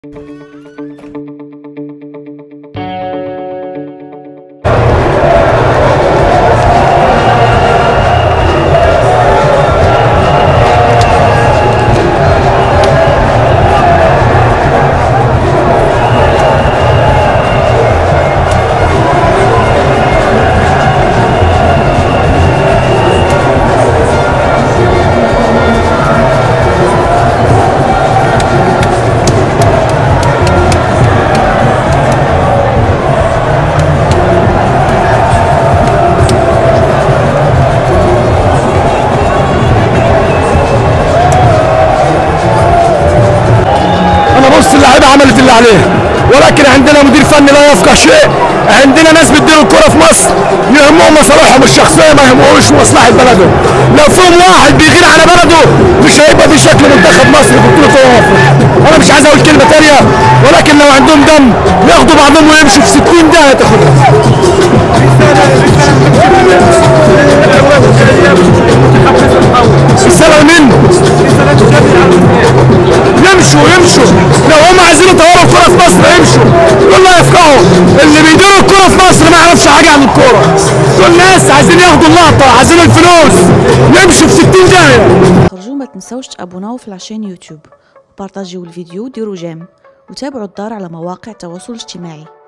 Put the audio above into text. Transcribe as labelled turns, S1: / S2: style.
S1: انا بص اللعيبه عملت اللي عليها ولكن عندنا مدير فني لا يفقه شيء عندنا ناس بتديروا الكره في مصر يهمهم مصالحهم الشخصيه ما يهموش مصلحه بلدهم لو فيهم واحد بيغير على بلده مش هيبقى في شكل منتخب مصر في بطوله امم افريقيا انا مش عايز اقول كلمه تانيه ولكن لو عندهم دم ياخدوا بعضهم ويمشوا في 60 دقيقه تاخدها رساله منه يمشوا يمشوا لو هم عايزين يطوروا الكرة في مصر يمشوا دول لا يفقهوا اللي بيديروا الكرة في مصر ما يعرفش حاجة عن الكورة دول ناس عايزين ياخدوا اللقطة عايزين الفلوس يمشوا في 60 دقيقة
S2: ترجو ما تنسوش تابوناو في العشان يوتيوب وبارطاجيو الفيديو وديروا جيم وتابعوا الدار على مواقع التواصل الاجتماعي